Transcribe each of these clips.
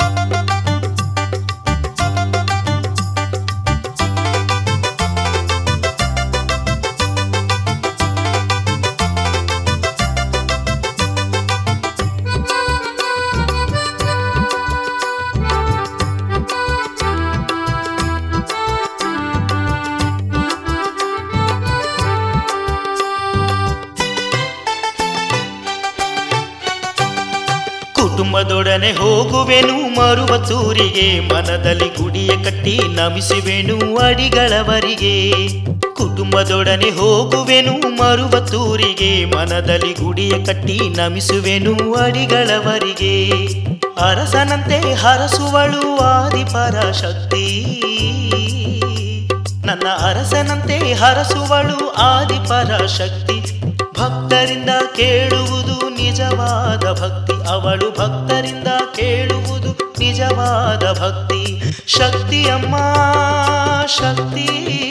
ಕುಟುಂಬದೊಡನೆ ಹೋಗುವೆನು ಮರುವ ತೂರಿಗೆ ಮನದಲ್ಲಿ ಗುಡಿಯ ಕಟ್ಟಿ ನಮಿಸುವೆನು ಅಡಿಗಳವರಿಗೆ ಕುಟುಂಬದೊಡನೆ ಹೋಗುವೆನು ಮರುವ ತೂರಿಗೆ ಮನದಲ್ಲಿ ಗುಡಿಯ ಕಟ್ಟಿ ನಮಿಸುವೆನು ಅಡಿಗಳವರಿಗೆ ಅರಸನಂತೆ ಹರಸುವಳು ಆದಿಪರಾಶಕ್ತಿ ನನ್ನ ಅರಸನಂತೆ ಹರಸುವಳು ಆದಿಪರಾಶಕ್ತಿ ಭಕ್ತರಿಂದ ಕೇಳುವುದು ನಿಜವಾದ ಭಕ್ತಿ ಅವಳು ಭಕ್ತರಿಂದ ಕೇಳುವುದು ನಿಜವಾದ ಭಕ್ತಿ ಶಕ್ತಿ ಅಮ್ಮ ಶಕ್ತಿ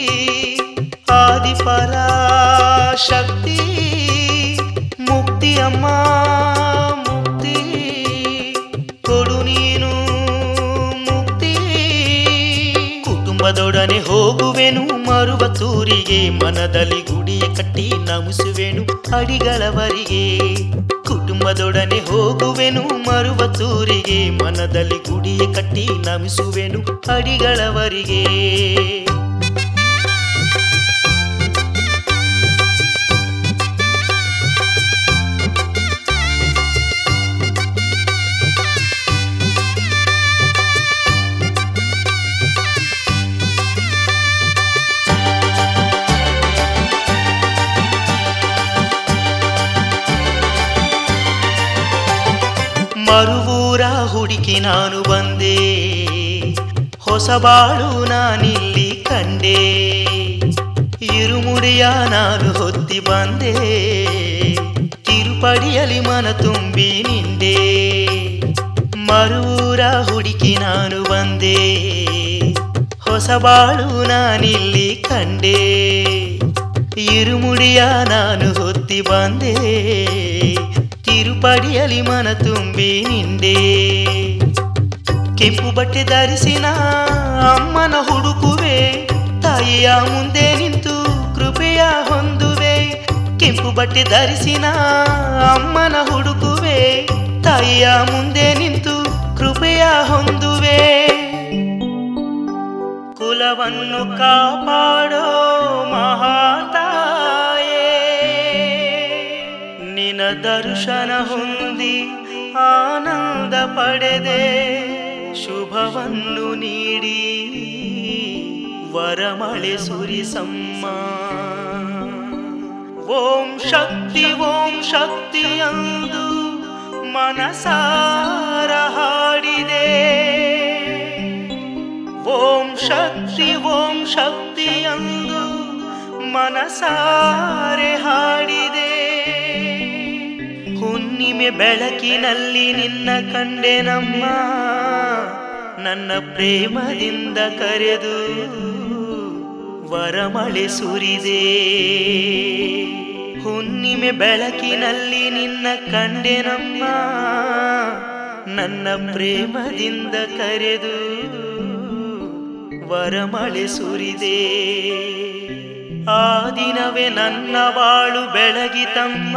ಆದಿಪರ ಶಕ್ತಿ ಮುಕ್ತಿ ಅಮ್ಮ ಮುಕ್ತಿ ಕೊಡು ನೀನು ಮುಕ್ತಿ ಕುಟುಂಬದೊಡನೆ ಹೋಗುವೆನು ಮರುವ ತೂರಿಗೆ ಮನದಲ್ಲಿ ಗುಡಿಯ ಕಟ್ಟಿ ನಮಿಸುವೆನು ಅಡಿಗಳವರಿಗೆ ಕುಟುಂಬದೊಡನೆ ಹೋಗುವೆನು ಮರುವ ತೂರಿಗೆ ಮನದಲ್ಲಿ ಗುಡಿಯ ಕಟ್ಟಿ ನಮಿಸುವೆನು ಅಡಿಗಳವರಿಗೆ ಮರುವೂರ ಹುಡುಕಿ ನಾನು ಬಂದೆ ಹೊಸಬಾಳು ನಾನಿಲ್ಲಿ ಕಂಡೆ ಇರುಮುಡಿಯ ನಾನು ಹೊತ್ತಿ ಬಂದೆ ತಿರುಪಡಿಯಲಿ ಮನ ತುಂಬಿ ನಿಂಡೆ ಮರುವೂರ ಹುಡುಕಿ ನಾನು ಬಂದೆ ಹೊಸಬಾಳು ನಾನಿಲ್ಲಿ ಕಂಡೆ ಇರುಮುಡಿಯ ನಾನು ಹೊತ್ತಿ ಬಂದೆ ತಿರುಪಡಿಯಲಿ ಮನ ತುಂಬಿ ನಿಂಡೆ ಕೆಂಪು ಬಟ್ಟೆ ಧರಿಸಿನ ಅಮ್ಮನ ಹುಡುಕುವೆ ತಾಯಿಯ ಮುಂದೆ ನಿಂತು ಕೃಪೆಯ ಹೊಂದುವೆ ಕೆಂಪು ಬಟ್ಟೆ ಧರಿಸಿನ ಅಮ್ಮನ ಹುಡುಕುವೆ ತಾಯಿಯ ಮುಂದೆ ನಿಂತು ಕೃಪೆಯ ಹೊಂದುವೆ ಕುಲವನ್ನು ಕಾಪಾಡೋ ಮಹಾತಾಯೇ ನಿನ ದರ್ಶನ ಹೊಂದಿ ಆನಂದ ಪಡೆದೆ ಶುಭವನ್ನು ನೀಡಿ ವರಮಳೆ ಸುರಿಸಮ್ಮ ಓಂ ಶಕ್ತಿ ಓಂ ಶಕ್ತಿ ಅಂದು ಮನಸಾರ ಹಾಡಿದೆ ಓಂ ಶಕ್ತಿ ಓಂ ಶಕ್ತಿ ಅಂದು ಮನಸಾರೆ ಹಾಡಿದೆ ಹುಣ್ಣಿಮೆ ಬೆಳಕಿನಲ್ಲಿ ನಿನ್ನ ಕಂಡೆ ನಮ್ಮ ನನ್ನ ಪ್ರೇಮದಿಂದ ಕರೆದು ವರಮಳೆ ಸುರಿದೆ ಹುಣ್ಣಿಮೆ ಬೆಳಕಿನಲ್ಲಿ ನಿನ್ನ ಕಂಡೆ ನಮ್ಮ ನನ್ನ ಪ್ರೇಮದಿಂದ ಕರೆದು ವರಮಳೆ ಸುರಿದೆ ಆ ದಿನವೇ ನನ್ನ ಬಾಳು ಬೆಳಗಿತಮ್ಮ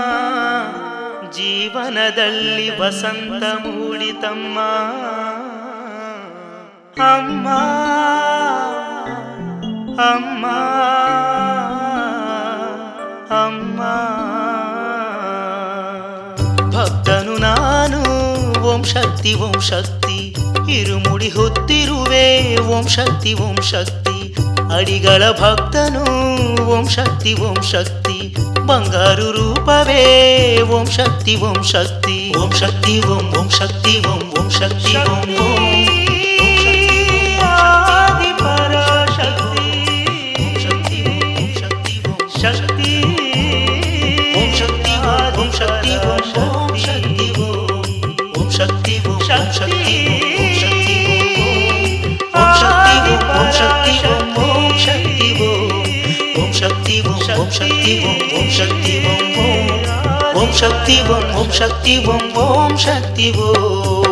ಜೀವನದಲ್ಲಿ ವಸಂತ ಮೂಡಿತಮ್ಮ ಅಮ್ಮ ಅಮ್ಮ ಅಮ್ಮ ಭಕ್ತನು ನಾನು ಓಂ ಶಕ್ತಿ ಓಂ ಶಕ್ತಿ ಇರುಮುಡಿ ಹೊತ್ತಿರುವೆ ಓಂ ಶಕ್ತಿ ಓಂ ಶಕ್ತಿ ಅಡಿಗಳ ಭಕ್ತನು ಓಂ ಶಕ್ತಿ ಓಂ ಶಕ್ತಿ ಬಂಗಾರು ರೂಪವೇ ಓಂ ಶಕ್ತಿ ಓಂ ಶಕ್ತಿ ಓಂ ಶಕ್ತಿ ಓಂ ಓಂ ಶಕ್ತಿ ಓಂ ಓಂ ಶಕ್ತಿ ಓಂ ಓಂ ಓಂ ಶಕ್ತಿ ಓಂ ಶಕ್ತಿ ಓಂ ಶಕ್ತಿ ಓಂ ಶಕ್ತಿ ಓಂ ಶಕ್ತಿ ಓಂ ಓಂ ಶಕ್ತಿ ಓಂ ಶಕ್ತಿ ಓಂ ಓಂ ಶಕ್ತಿ ಓಂ ಓಂ ಶಕ್ತಿ ಓಂ ಓಂ ಶಕ್ತಿ ಓಂ ಶಕ್ತಿ ಓಂ ಓಂ ಶಕ್ತಿ ಓಂ ಓಂ ಶಕ್ತಿ ಓಂ ಓಂ ಶಕ್ತಿ ಓಂ ಓಂ ಓಂ ಶಕ್ತಿ ಓಂ ಓಂ ಶಕ್ತಿ ಓಂ